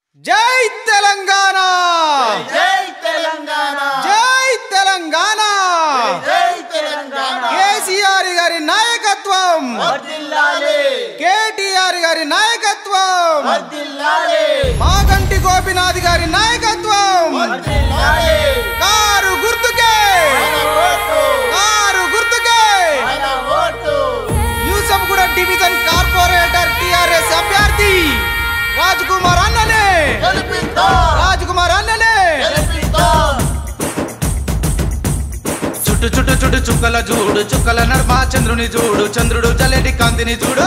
జై తెలంగాణ జై తెలంగాణ జై తెలంగాణ జై తెలంగాణ కేసీఆర్ గారి నాయకత్వం వర్ధిల్లాలి కేటీఆర్ గారి నాయకత్వం వర్ధిల్లాలి మాగంటి గోపినాథ్ గారి నాయకత్వం వర్ధిల్లాలి కారు గుర్తుకే మన ఓటు కారు గుర్తుకే మన vote Yousufguda division corporator TRS అభ్యర్థి రాజ్ కుమార్ అన్ననే గెలిపిద్దాం రాజ్ కుమార్ అన్ననే గెలిపిద్దాం చుట్టు చుట్టు చుట్టు చుక్కల చూడు చుక్కల నర్మ చంద్రుని చూడు చంద్రుడు జల్లెటి కాంతిని చూడు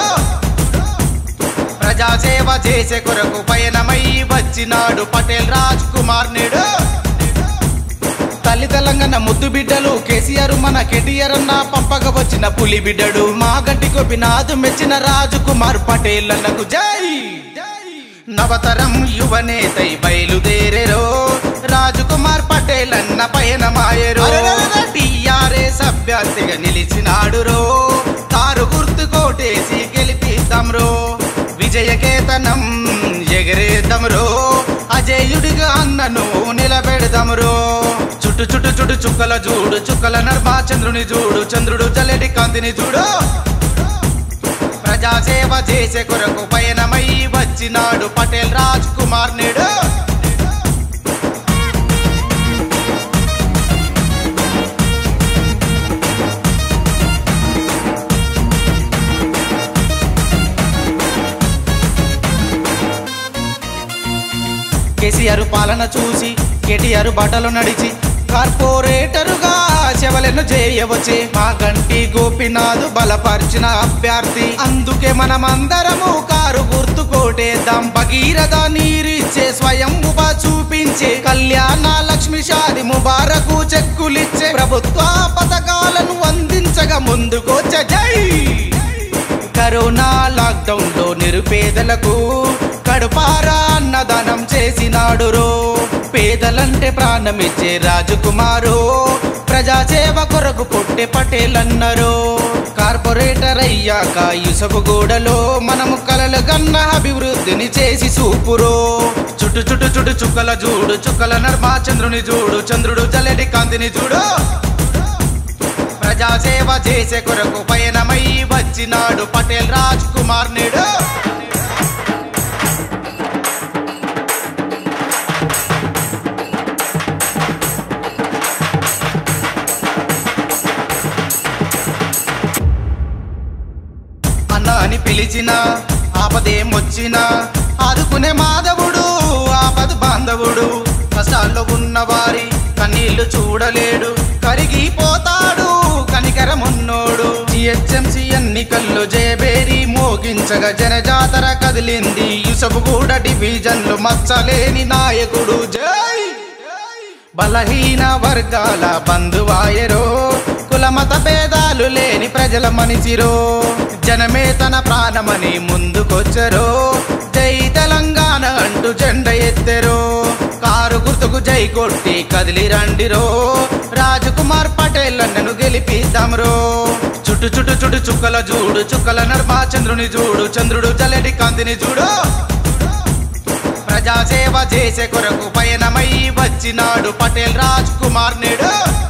ప్రజాసేవ చేసే కొరకు పయనమై వచ్చినాడు పటేల్ రాజ్ కుమార్ నేడు తల్లి తెలంగాణ ముద్దు బిడ్డలు కేసీఆర్ మన కేటీఆర్ అన్న పంపక వచ్చిన పులి బిడ్డడు మా గంటి గోపినాథ్ మెచ్చిన రాజు కుమార్ పటేల్ అన్నకు జై నవతరం యువనేతై బయలుదేరెరో రాజకుమార్ పటేల్ అన్న పయనమాయరో టీఆర్ఎస్ అభ్యర్థిగా నిలిచినాడు రో కారు గుర్తు కోటేసి గెలిపిద్దాం రో విజయకేతనం ఎగరేద్దాం రో అజేయుడిగా అన్నను నిలబెడదాం రో చుట్టు చుట్టు చుట్టు చుక్కల చూడు చుక్కల నర్మ చంద్రుని చూడు చంద్రుడు జల్లెడి కాంతిని చూడు ప్రజాసేవ చేసే కొరకు పయనమై వచ్చినాడు పటేల్ రాజ్ కుమార్ నేడు కేసీఆర్ పాలన చూసి కేటీఆర్ బాటలు నడిచి కార్పొరేటరుగా చెవలను చేయవచ్చే మా గంటి గోపినాథ్ బలపరిచిన అభ్యర్థి అందుకే మనమందరము కారు గుర్తు కోటేద్దాం భగీరథ నీరిచ్చే స్వయం ఉప చూపించే కళ్యాణ లక్ష్మి షాది ముబారకు చెక్కులిచ్చే ప్రభుత్వ పథకాలను అందించగా ముందుకొచ్చ జై కరోనా లాక్డౌన్ లో నిరుపేదలకు కడుపారా అన్నదానం చేసినాడు రో పేదలంటే ప్రాణమిచ్చే రాజకుమారు ప్రజాసేవ కొరకు పుట్టే పటేల్ అన్నారు కార్పొరేటర్ అయ్యాక యూసఫ్గూడలో మనము కలలు గన్న అభివృద్ధిని చేసి చూపురో చుట్టు చుట్టు చుట్టు చుక్కల చూడు చుక్కల నర్మ చంద్రుని చూడు చంద్రుడు జల్లెడి కాంతిని చూడు ప్రజాసేవ చేసే కొరకు పయనమై వచ్చినాడు పటేల్ రాజ్ కుమార్ నేడు అన్న అని పిలిచిన ఆపదేమొచ్చిన ఆదుకునే మాధవుడు ఆపద బాంధవుడు కష్టాల్లో ఉన్న వారి కన్నీళ్లు చూడలేడు కరిగిపోతాడు కనికరమున్నోడు జిహెచ్ఎంసి ఎన్నికల్లో జయబేరి మోగించగా జనజాతర కదిలింది యూసఫ్గూడ డివిజన్లు మచ్చలేని నాయకుడు జై బలహీన వర్గాల బంధువాయరో కులమత భేదాలు లేని ప్రజల మనిషిరో జనమే తన ప్రాణమని ముందుకొచ్చరో జై తెలంగాణ అంటూ జెండ ఎత్తెరో కారు గుర్తుకు జై కొట్టి కదిలి రండిరో రాజకుమార్ పటేల్ నన్ను గెలిపిద్దాంరో చుట్టు చుట్టు చుట్టు చుక్కల చూడు చుక్కల నర్మ చంద్రుని చూడు చంద్రుడు జల్లెడి కాంతిని చూడు ప్రజాసేవ చేసే కొరకు పయనమై వచ్చినాడు పటేల్ రాజ్ కుమార్ నేడు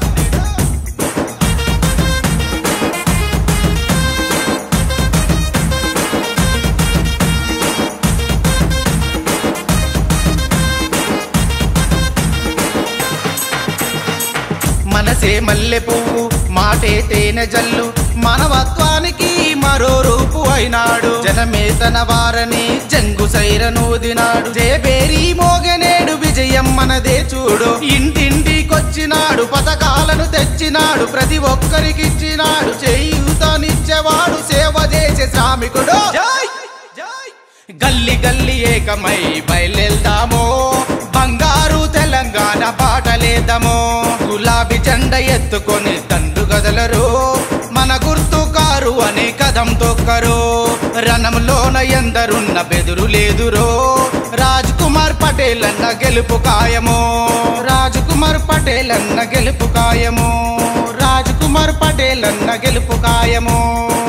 మనసే మల్లె పువ్వు మాటే తేనె జల్లు మానవత్వానికి మరో రూపు అయినాడు జనమే తన వారని జంగు సైరనూదినాడు జయబేరి మోగనేడు విజయం మనదే చూడు ఇంటింటికొచ్చినాడు పథకాలను తెచ్చినాడు ప్రతి ఒక్కరికిచ్చినాడు చేయూతనిచ్చేవాడు సేవ చేసే శ్రామికుడు జై జై గల్లి గల్లి ఏకమై బయలుదేల్దామో బంగారు తెలంగాణ పాటలేదమో గులాబీ జెండ ఎత్తుకొని తండ్రు గదలరు మన గుర్తు కారు అనే కథం తొక్కరు రణంలోన ఎందరున్న బెదురు లేదురో రాజ్ కుమార్ పటేల్ అన్న గెలుపు కాయము రాజ్ కుమార్ పటేల్ అన్న గెలుపు కాయము రాజ్ కుమార్ పటేల్ అన్న గెలుపు కాయము